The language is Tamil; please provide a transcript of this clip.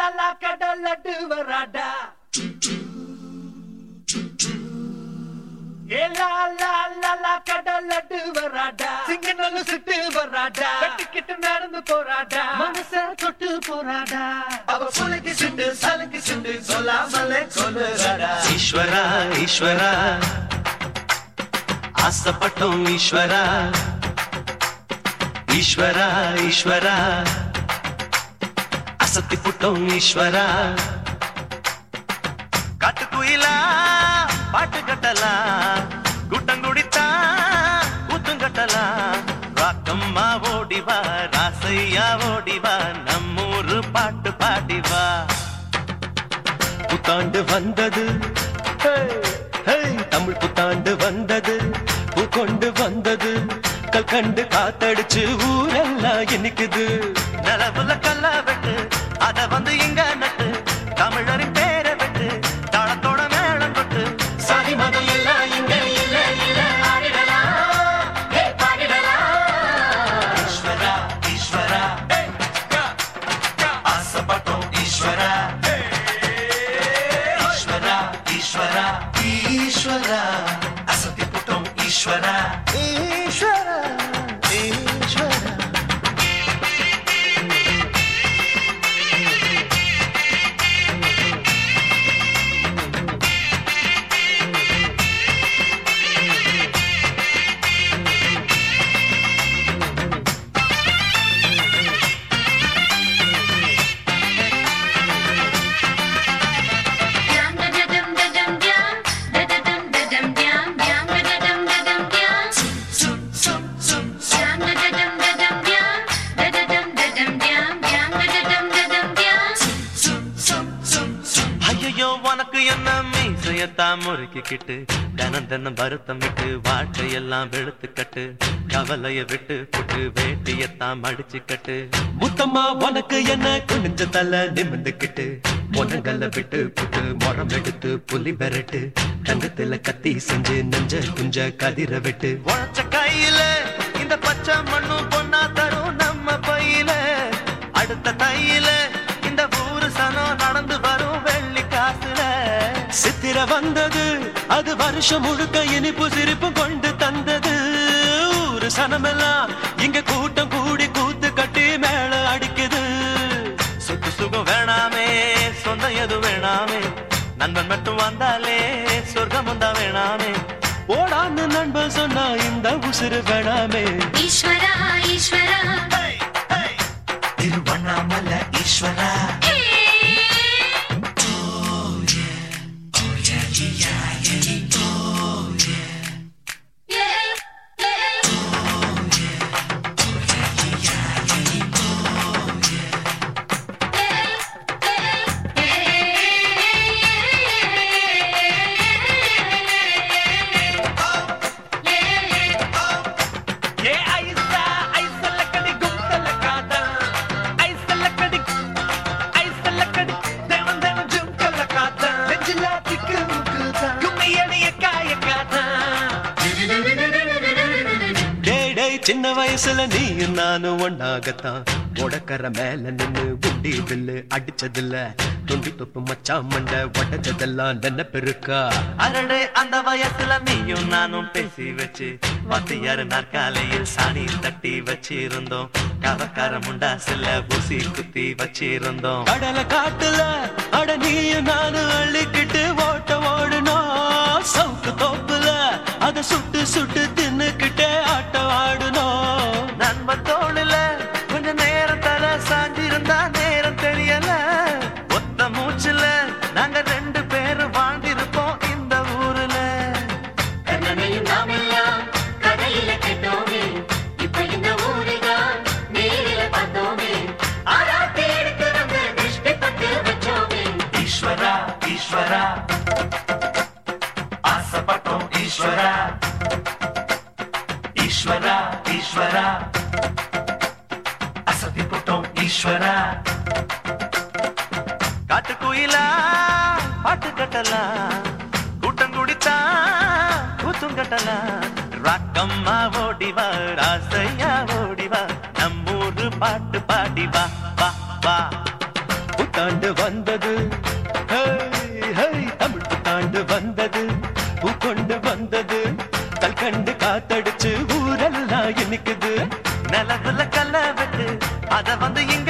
லா லா கடலட்டு வராடா ஏ லா லா லா லா கடலட்டு வராடா சிங்கனல்ல சுட்டு வராடா கட்டிக்கிட்டு நடந்து போராடா மனச தொட்டு போராடா அவ புலக்கு சுண்டு சலுக்கு சுண்டு சொல்லாமலே சொல்லுறாடா ஈஸ்வரா ஈஸ்வரா ஆசைப்பட்டோம் ஈஸ்வரா ஈஸ்வரா ஈஸ்வரா அசத்தி புட்டோம் ஈஸ்வரா காட்டுக்குயிலா பாட்டு கட்டலா கூட்டம் குடித்தா கூத்தும் கட்டலா ராக்கம்மா ஓடிவா ராசையா ஓடிவா நம்மூரு பாட்டு பாடிவா புத்தாண்டு வந்தது ஹே, ஹே, தமிழ் புத்தாண்டு வந்தது பூ கொண்டு வந்தது கல்கண்டு காத்தடிச்சு ஊரெல்லாம் இனிக்குது நிலவுல கல்ல வெட்டு அத வந்து இங்க நட்டு தமிழரின் பேரை வெட்டு தாளத்தோட மேளம் கொட்டு சாதி மதம் எல்லாம் இங்க இல்ல இல்ல ஆடிடலாம் ஹே, பாடிடலாம் ஈஸ்வரா ஈஸ்வரா ஆசைப்பட்டோம் ஈஸ்வரா ஈஸ்வரா ஈஸ்வரா ஈஸ்வரா அசத்தி புட்டோம் ஈஸ்வரா ஈஸ்வரா ஈஸ்வரா Dum da da dum da dum dum, da da dum da dum dum, dum da da dum da dum dum. Dum da da dum da dum dum, da da dum da dum dum, dum da da dum da dum dum. ஐயோ உனக்கு என்ன மீசையத்தான் முறுக்கிக்கிட்டு தினம் தினம் வருத்தம் விட்டு வாழ்க்கையெல்லாம் வெளுத்து கட்டு கவலைய விட்டு புட்டு வேட்டியத்தான் மடிச்சு கட்டு முத்தம்மா உனக்கு என்ன குனிஞ்ச தலை நிமிந்துக்கிட்டு பொனங்கல்ல விட்டு புட்டு முறம் எடுத்து புலி பெரட்டு தங்கத்துல கத்தி செஞ்சு நெஞ்ச குஞ்ச கதிர விட்டு உழைச்ச கையில இந்த பச்சை மண்ணும் பொண்ணா தரும் நம்ம பையில அடுத்த தையில இந்த ஊரு சனம் நடந்து வரும் வெள்ளி காசுல சித்திர வந்தது அது வருஷம் முழுக்க இனிப்பு சிரிப்பு கொண்டு தந்தது ஊரு சனமெல்லாம் இங்க கூட்டம் கூடி கூத்து கட்டி மேல அடிக்குது சொத்து சுகம் வேணாமே சொந்தம் எது வேணாமே நண்பன் மட்டும் வந்தாலே சொர்க்கம் வந்தா வேணாமே ஓடான்னு நண்பன் சொன்னா இந்த உசுறு வேணாமே ஈஸ்வரா ஈஸ்வரா திருவண்ணாமலை ஈஸ்வரா ஹே yeah yeah ஏ ஐசா ஐசல்லக்கடி கும்தலக்காதா ஐசல்லக்கடி ஐசல்லக்கடி தேவன் தேவன் ஜும்கலக்காதா நெஞ்சில திக்கு முக்குதா கும்மியடிய காயக்காதா டேய் டேய் சின்ன வயசுல நீ நானும் ஒன்னாகத்தான் உடக்கற மேல நின்னு குண்டி வில்லு அடிச்சதில்ல தொண்டி தொப்பு மச்சான் மண்ட உடச்சதெல்லாம் நினைப்பிருக்கா அரடே அந்த வயசுல நீயும் நானும் பேசி வச்சு வாத்தியார் நாற்காலையில் சாணி தட்டி வச்சிருந்தோம் கவக்கார முண்டா சில ஊசி குத்தி வச்சிருந்தோம் கடலை காட்டுல அட நீயும் நானும் அள்ளிக்கிட்டு ஓட்ட ஓடணும் சவுக்கு தோப்புல அத சுட்டு சுட்டு தின்னுக்கிட்டே ஆட்டம் ஆடணும் நண்பன் தோளுல கொஞ்ச நேரம் தலை சாஞ்சிருந்தா நேரம் தெரியல ஒத்த மூச்சுல நாங்க ரெண்டு பேரும் வாழ்ந்திருப்போம் இந்த ஊருல கண்ணனையும் நாமெல்லாம் கதையில கேட்டோமே இப்ப இந்த ஊரைதான் நேரில பார்த்தோமே ஆராத்தி எடுத்து வந்து திருஷ்டி பட்டு வச்சோமே ஈஸ்வரா ஈஸ்வரா ஆசைப்பட்டோம் ஈஸ்வரா ஈஸ்வரா ஈஸ்வரா அசதி போட்டோம் ஈஸ்வரா காட்டுக்குயிலா பாட்டு கட்டலாம் கூட்டம் குடித்தா கூத்தும் கட்டலாம் ராக்கம்மா ஓடிவா ராசையா ஓடிவா நம்மூரு பாட்டு பாடிவா வா வா புத்தாண்டு வந்தது ஹே, ஹே, தமிழ் புத்தாண்டு வந்தது பூ கொண்டு வந்தது கல்கண்டு காத்தடிச்சு ஊரெல்லாம் இன்னிக்குது நிலத்துல கல்ல வெட்டு அத வந்து இங்க